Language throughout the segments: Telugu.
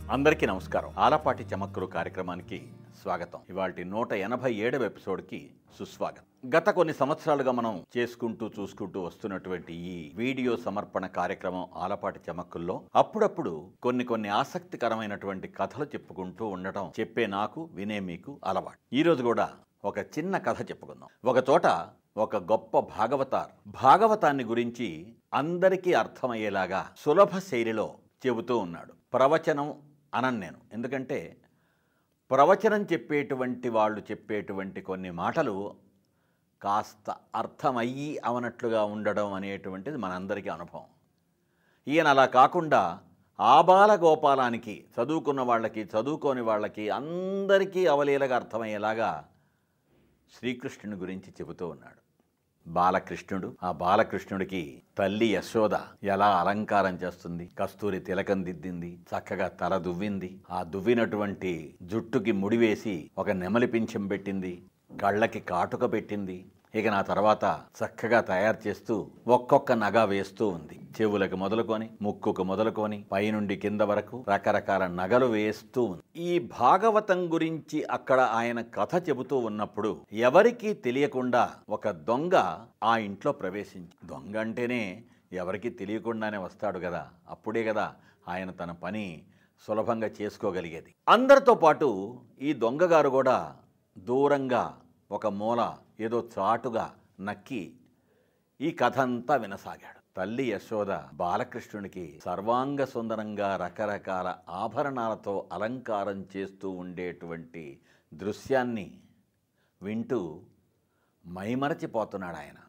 అందరికీ నమస్కారం ఆలపాటి చమక్కులు కార్యక్రమానికి స్వాగతం ఇవాళ నూట ఎనభై ఏడవ ఎపిసోడ్కి సుస్వాగతం గత కొన్ని సంవత్సరాలుగా మనం చేసుకుంటూ చూసుకుంటూ వస్తున్నటువంటి ఈ వీడియో సమర్పణ కార్యక్రమం ఆలపాటి చమక్కుల్లో అప్పుడప్పుడు కొన్ని కొన్ని ఆసక్తికరమైనటువంటి కథలు చెప్పుకుంటూ ఉండటం చెప్పే నాకు వినే మీకు అలవాటు ఈ రోజు కూడా ఒక చిన్న కథ చెప్పుకుందాం ఒక చోట ఒక గొప్ప భాగవతార్ భాగవతాన్ని గురించి అందరికీ అర్థమయ్యేలాగా సులభ శైలిలో చెబుతూ ఉన్నాడు ప్రవచనం అనను నేను ఎందుకంటే ప్రవచనం చెప్పేటువంటి వాళ్ళు చెప్పేటువంటి కొన్ని మాటలు కాస్త అర్థమయ్యి అవనట్లుగా ఉండడం అనేటువంటిది మనందరికీ అనుభవం ఈయన అలా కాకుండా ఆబాల గోపాలానికి చదువుకున్న వాళ్ళకి చదువుకోని వాళ్ళకి అందరికీ అవలీలగా అర్థమయ్యేలాగా శ్రీకృష్ణుని గురించి చెబుతూ ఉన్నాడు బాలకృష్ణుడు ఆ బాలకృష్ణుడికి తల్లి యశోద ఎలా అలంకారం చేస్తుంది కస్తూరి తిలకం దిద్దింది చక్కగా తల దువ్వింది ఆ దువ్వినటువంటి జుట్టుకి ముడివేసి ఒక నెమలి పింఛం పెట్టింది కళ్ళకి కాటుక పెట్టింది ఇక నా తర్వాత చక్కగా తయారు చేస్తూ ఒక్కొక్క నగ వేస్తూ ఉంది చెవులకు మొదలుకొని ముక్కుకు మొదలుకొని పైనుండి కింద వరకు రకరకాల నగలు వేస్తూ ఉంది ఈ భాగవతం గురించి అక్కడ ఆయన కథ చెబుతూ ఉన్నప్పుడు ఎవరికీ తెలియకుండా ఒక దొంగ ఆ ఇంట్లో ప్రవేశించి దొంగ అంటేనే ఎవరికీ తెలియకుండానే వస్తాడు కదా అప్పుడే కదా ఆయన తన పని సులభంగా చేసుకోగలిగేది అందరితో పాటు ఈ దొంగగారు కూడా దూరంగా ఒక మూల ఏదో చాటుగా నక్కి ఈ కథ అంతా వినసాగాడు తల్లి యశోద బాలకృష్ణునికి సర్వాంగ సుందరంగా రకరకాల ఆభరణాలతో అలంకారం చేస్తూ ఉండేటువంటి దృశ్యాన్ని వింటూ మైమరచిపోతున్నాడు ఆయన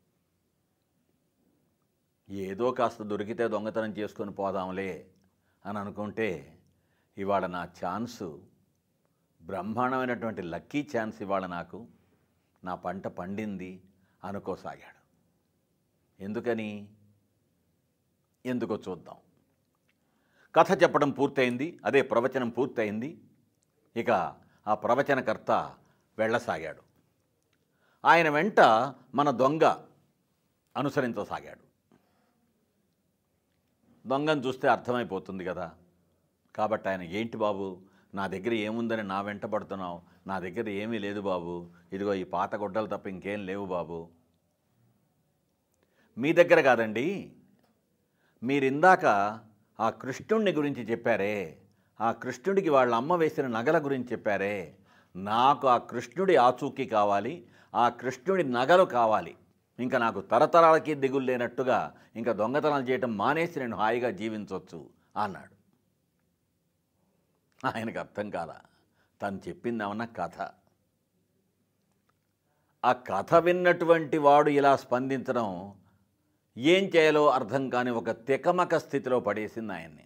ఏదో కాస్త దొరికితే దొంగతనం చేసుకొని పోదాంలే అని అనుకుంటే ఇవాళ నా ఛాన్సు బ్రహ్మాండమైనటువంటి లక్కీ ఛాన్స్ ఇవాళ నాకు నా పంట పండింది అనుకోసాగాడు ఎందుకని ఎందుకో చూద్దాం కథ చెప్పడం పూర్తయింది అదే ప్రవచనం పూర్తయింది ఇక ఆ ప్రవచనకర్త వెళ్ళసాగాడు ఆయన వెంట మన దొంగ అనుసరించసాగాడు దొంగను చూస్తే అర్థమైపోతుంది కదా కాబట్టి ఆయన ఏంటి బాబు నా దగ్గర ఏముందని నా వెంట పడుతున్నావు నా దగ్గర ఏమీ లేదు బాబు ఇదిగో ఈ పాత గుడ్డలు తప్ప ఇంకేం లేవు బాబు మీ దగ్గర కాదండి మీరిందాక ఆ కృష్ణుడిని గురించి చెప్పారే ఆ కృష్ణుడికి వాళ్ళ అమ్మ వేసిన నగల గురించి చెప్పారే నాకు ఆ కృష్ణుడి ఆచూకీ కావాలి ఆ కృష్ణుడి నగలు కావాలి ఇంకా నాకు తరతరాలకి దిగులు లేనట్టుగా ఇంకా దొంగతనాలు చేయటం మానేసి నేను హాయిగా జీవించవచ్చు అన్నాడు ఆయనకు అర్థం కాల తను చెప్పింది ఏమన్నా కథ ఆ కథ విన్నటువంటి వాడు ఇలా స్పందించడం ఏం చేయాలో అర్థం కాని ఒక తికమక స్థితిలో పడేసింది ఆయన్ని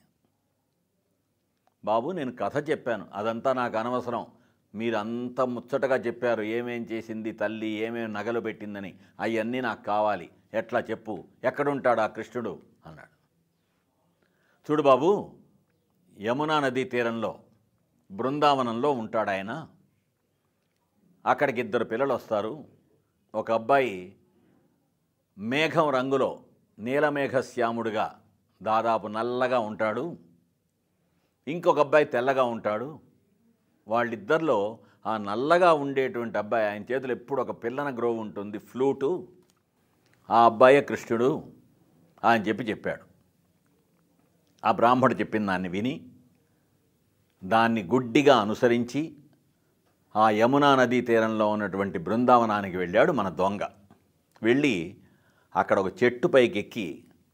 బాబు నేను కథ చెప్పాను అదంతా నాకు అనవసరం మీరు అంత ముచ్చటగా చెప్పారు ఏమేం చేసింది తల్లి ఏమేం నగలు పెట్టిందని అవన్నీ నాకు కావాలి ఎట్లా చెప్పు ఎక్కడుంటాడు ఆ కృష్ణుడు అన్నాడు చూడు బాబు యమునా నదీ తీరంలో బృందావనంలో ఉంటాడు ఆయన అక్కడికి ఇద్దరు పిల్లలు వస్తారు ఒక అబ్బాయి మేఘం రంగులో నీలమేఘ శ్యాముడుగా దాదాపు నల్లగా ఉంటాడు ఇంకొక అబ్బాయి తెల్లగా ఉంటాడు వాళ్ళిద్దరిలో ఆ నల్లగా ఉండేటువంటి అబ్బాయి ఆయన చేతులు ఎప్పుడు ఒక పిల్లన గ్రోవ్ ఉంటుంది ఫ్లూటు ఆ అబ్బాయే కృష్ణుడు అని చెప్పి చెప్పాడు ఆ బ్రాహ్మడు చెప్పిన దాన్ని విని దాన్ని గుడ్డిగా అనుసరించి ఆ యమునా నదీ తీరంలో ఉన్నటువంటి బృందావనానికి వెళ్ళాడు మన దొంగ వెళ్ళి అక్కడ ఒక చెట్టు పైకి ఎక్కి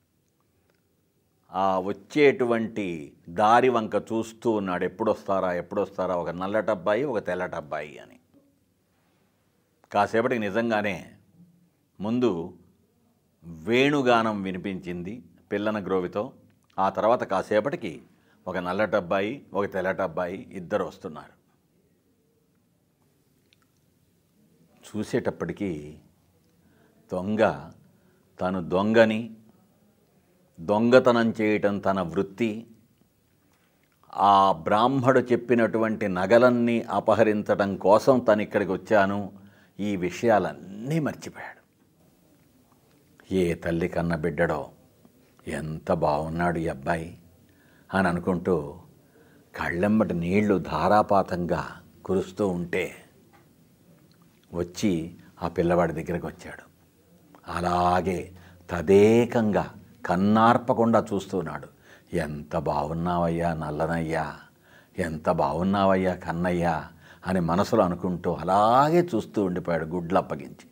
ఆ వచ్చేటువంటి దారి వంక చూస్తూ ఉన్నాడు ఎప్పుడొస్తారా ఎప్పుడొస్తారా ఒక నల్లటబ్బాయి ఒక తెల్లటబ్బాయి అని కాసేపటికి నిజంగానే ముందు వేణుగానం వినిపించింది పిల్లన గ్రోవితో ఆ తర్వాత కాసేపటికి ఒక నల్లటబ్బాయి ఒక తెల్లటబ్బాయి ఇద్దరు వస్తున్నారు చూసేటప్పటికీ దొంగ తను దొంగని దొంగతనం చేయటం తన వృత్తి ఆ బ్రాహ్మడు చెప్పినటువంటి నగలన్నీ అపహరించడం కోసం తను ఇక్కడికి వచ్చాను ఈ విషయాలన్నీ మర్చిపోయాడు ఏ తల్లి కన్న బిడ్డడో ఎంత బాగున్నాడు ఈ అబ్బాయి అని అనుకుంటూ కళ్ళెమ్మటి నీళ్లు ధారాపాతంగా కురుస్తూ ఉంటే వచ్చి ఆ పిల్లవాడి దగ్గరికి వచ్చాడు అలాగే తదేకంగా కన్నార్పకుండా చూస్తున్నాడు ఎంత బాగున్నావయ్యా నల్లనయ్యా ఎంత బాగున్నావయ్యా కన్నయ్యా అని మనసులో అనుకుంటూ అలాగే చూస్తూ ఉండిపోయాడు గుడ్లు అప్పగించి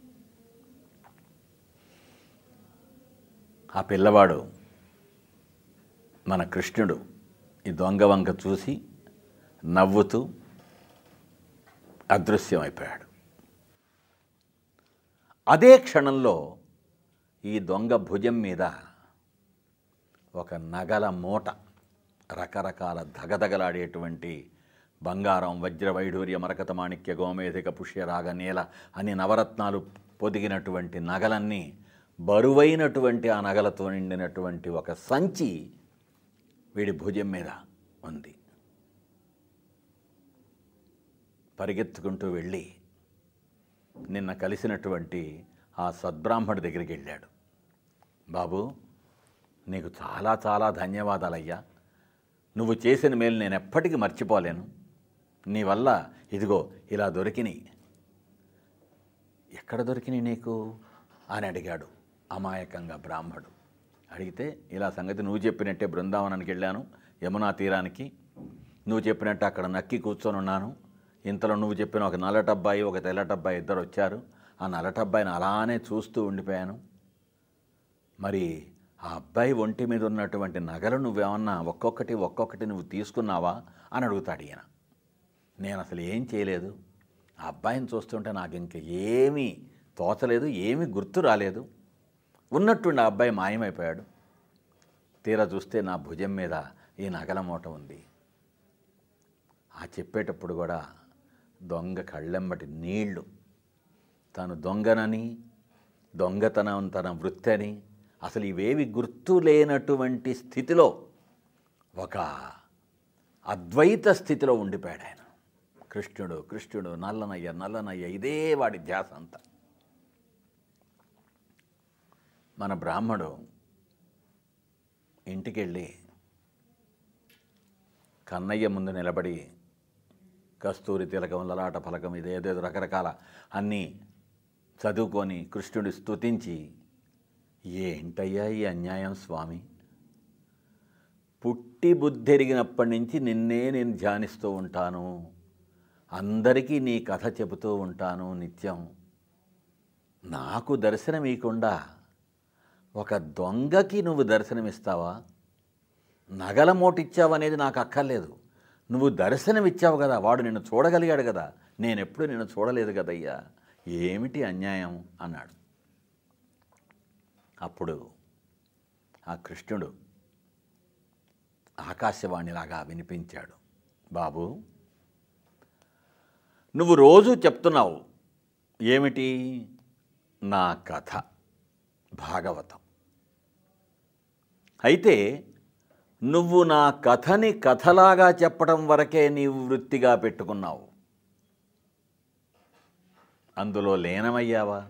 ఆ పిల్లవాడు మన కృష్ణుడు ఈ దొంగ వంక చూసి నవ్వుతూ అదృశ్యమైపోయాడు అదే క్షణంలో ఈ దొంగ భుజం మీద ఒక నగల మూట రకరకాల దగదగలాడేటువంటి బంగారం వజ్ర వైఢూర్య మరకత మాణిక్య గోమేధిక పుష్యరాగ నీల అని నవరత్నాలు పొదిగినటువంటి నగలన్నీ బరువైనటువంటి ఆ నగలతో నిండినటువంటి ఒక సంచి వీడి భుజం మీద ఉంది పరిగెత్తుకుంటూ వెళ్ళి నిన్న కలిసినటువంటి ఆ సద్బ్రాహ్మణుడి దగ్గరికి వెళ్ళాడు బాబు నీకు చాలా చాలా ధన్యవాదాలయ్యా నువ్వు చేసిన మేలు నేను ఎప్పటికీ మర్చిపోలేను నీ వల్ల ఇదిగో ఇలా దొరికినాయి ఎక్కడ దొరికినాయి నీకు అని అడిగాడు అమాయకంగా బ్రాహ్మడు అడిగితే ఇలా సంగతి నువ్వు చెప్పినట్టే బృందావనానికి వెళ్ళాను యమునా తీరానికి నువ్వు చెప్పినట్టు అక్కడ నక్కి కూర్చొని ఉన్నాను ఇంతలో నువ్వు చెప్పిన ఒక నల్లటబ్బాయి ఒక తెల్లటబ్బాయి ఇద్దరు వచ్చారు ఆ నల్లటబ్బాయిని అలానే చూస్తూ ఉండిపోయాను మరి ఆ అబ్బాయి ఒంటి మీద ఉన్నటువంటి నగలు నువ్వేమన్నా ఒక్కొక్కటి ఒక్కొక్కటి నువ్వు తీసుకున్నావా అని అడుగుతాడు ఈయన నేను అసలు ఏం చేయలేదు ఆ అబ్బాయిని చూస్తుంటే నాకు ఇంక ఏమీ తోచలేదు ఏమీ గుర్తు రాలేదు ఉన్నట్టుండి ఆ అబ్బాయి మాయమైపోయాడు తీరా చూస్తే నా భుజం మీద ఈ నగల మూట ఉంది ఆ చెప్పేటప్పుడు కూడా దొంగ కళ్ళెంబటి నీళ్లు తాను దొంగనని దొంగతనం తన వృత్తి అని అసలు ఇవేవి గుర్తు లేనటువంటి స్థితిలో ఒక అద్వైత స్థితిలో ఉండిపోయాడు ఆయన కృష్ణుడు కృష్ణుడు నల్లనయ్య నల్లనయ్య ఇదే వాడి ధ్యాస అంతా మన బ్రాహ్మడు ఇంటికెళ్ళి కన్నయ్య ముందు నిలబడి కస్తూరి తిలకం లలాట ఫలకం ఇదేదేదో రకరకాల అన్నీ చదువుకొని కృష్ణుడి స్తుతించి ఏంటయ్యా ఈ అన్యాయం స్వామి పుట్టి బుద్ధెరిగినప్పటి నుంచి నిన్నే నేను ధ్యానిస్తూ ఉంటాను అందరికీ నీ కథ చెబుతూ ఉంటాను నిత్యం నాకు దర్శనమీయకుండా ఒక దొంగకి నువ్వు దర్శనమిస్తావా నగల మోటిచ్చావు అనేది నాకు అక్కర్లేదు నువ్వు దర్శనమిచ్చావు కదా వాడు నిన్ను చూడగలిగాడు కదా నేను ఎప్పుడు నిన్ను చూడలేదు కదయ్యా ఏమిటి అన్యాయం అన్నాడు అప్పుడు ఆ కృష్ణుడు ఆకాశవాణిలాగా వినిపించాడు బాబు నువ్వు రోజు చెప్తున్నావు ఏమిటి నా కథ భాగవతం అయితే నువ్వు నా కథని కథలాగా చెప్పడం వరకే నీవు వృత్తిగా పెట్టుకున్నావు అందులో లీనమయ్యావా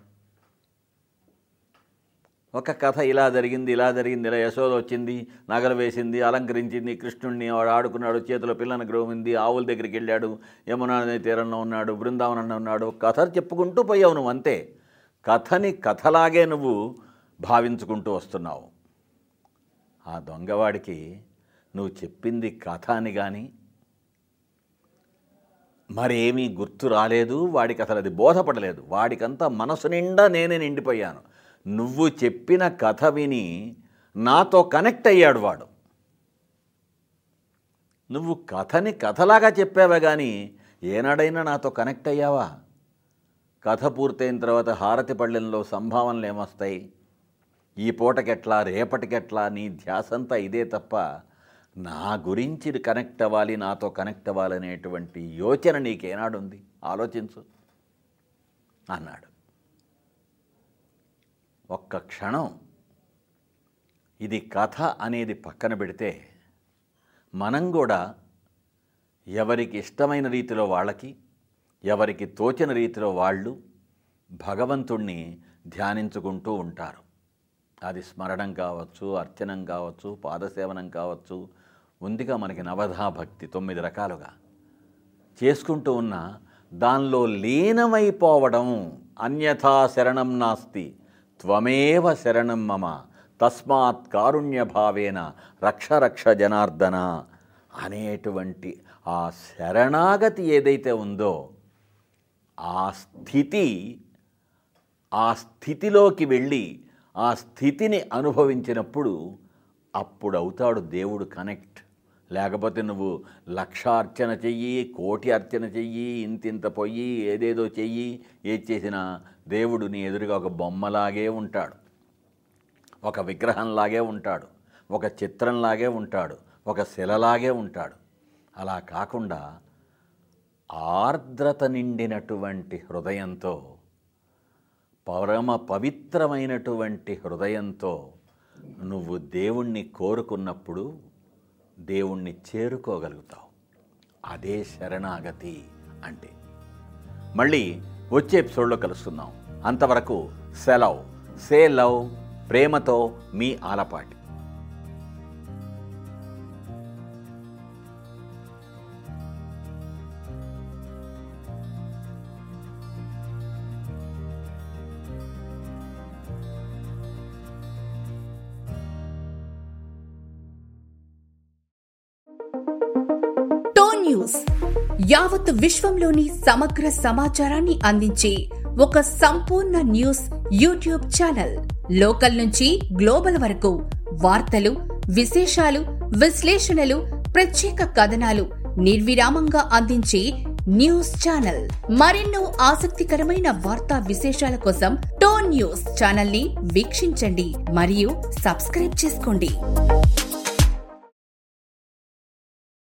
ఒక కథ ఇలా జరిగింది ఇలా జరిగింది ఇలా యశోద వచ్చింది నగలు వేసింది అలంకరించింది కృష్ణుడిని వాడు ఆడుకున్నాడు చేతిలో పిల్లని గ్రోమింది ఆవుల దగ్గరికి వెళ్ళాడు యమునా నది తీరంలో ఉన్నాడు బృందావనంలో ఉన్నాడు కథ చెప్పుకుంటూ పోయావు నువ్వు అంతే కథని కథలాగే నువ్వు భావించుకుంటూ వస్తున్నావు ఆ దొంగవాడికి నువ్వు చెప్పింది కథ అని కానీ మరేమీ గుర్తు రాలేదు వాడికి అసలు అది బోధపడలేదు వాడికంతా మనసు నిండా నేనే నిండిపోయాను నువ్వు చెప్పిన కథ విని నాతో కనెక్ట్ అయ్యాడు వాడు నువ్వు కథని కథలాగా చెప్పావే కానీ ఏనాడైనా నాతో కనెక్ట్ అయ్యావా కథ పూర్తయిన తర్వాత హారతి పళ్ళెంలో సంభావనలు ఏమొస్తాయి ఈ పూటకెట్లా రేపటికెట్లా నీ ధ్యాసంతా ఇదే తప్ప నా గురించి కనెక్ట్ అవ్వాలి నాతో కనెక్ట్ అవ్వాలనేటువంటి యోచన నీకేనాడుంది ఆలోచించు అన్నాడు ఒక్క క్షణం ఇది కథ అనేది పక్కన పెడితే మనం కూడా ఎవరికి ఇష్టమైన రీతిలో వాళ్ళకి ఎవరికి తోచిన రీతిలో వాళ్ళు భగవంతుణ్ణి ధ్యానించుకుంటూ ఉంటారు అది స్మరణం కావచ్చు అర్చనం కావచ్చు పాదసేవనం కావచ్చు ఉందిగా మనకి నవధా భక్తి తొమ్మిది రకాలుగా చేసుకుంటూ ఉన్న దానిలో లీనమైపోవడం అన్యథా శరణం నాస్తి త్వమేవ శరణం మమ తస్మాత్ కారుణ్యభావేన రక్ష రక్ష జనార్దన అనేటువంటి ఆ శరణాగతి ఏదైతే ఉందో ఆ స్థితి ఆ స్థితిలోకి వెళ్ళి ఆ స్థితిని అనుభవించినప్పుడు అప్పుడు అవుతాడు దేవుడు కనెక్ట్ లేకపోతే నువ్వు లక్ష అర్చన చెయ్యి కోటి అర్చన చెయ్యి ఇంతింత పొయ్యి ఏదేదో చెయ్యి ఏది చేసినా దేవుడు నీ ఎదురుగా ఒక బొమ్మలాగే ఉంటాడు ఒక విగ్రహంలాగే ఉంటాడు ఒక చిత్రంలాగే ఉంటాడు ఒక శిలలాగే ఉంటాడు అలా కాకుండా ఆర్ద్రత నిండినటువంటి హృదయంతో పరమ పవిత్రమైనటువంటి హృదయంతో నువ్వు దేవుణ్ణి కోరుకున్నప్పుడు దేవుణ్ణి చేరుకోగలుగుతావు అదే శరణాగతి అంటే మళ్ళీ వచ్చే ఎపిసోడ్లో కలుస్తున్నాం అంతవరకు సెలవ్ సే లవ్ ప్రేమతో మీ ఆలపాటి టోన్ న్యూస్ యావత్ విశ్వంలోని సమగ్ర సమాచారాన్ని అందించే ఒక సంపూర్ణ న్యూస్ యూట్యూబ్ ఛానల్ లోకల్ నుంచి గ్లోబల్ వరకు వార్తలు విశేషాలు విశ్లేషణలు ప్రత్యేక కథనాలు నిర్విరామంగా అందించే న్యూస్ ఛానల్ మరెన్నో ఆసక్తికరమైన వార్తా విశేషాల కోసం టోన్ న్యూస్ ఛానల్ ని వీక్షించండి మరియు సబ్స్క్రైబ్ చేసుకోండి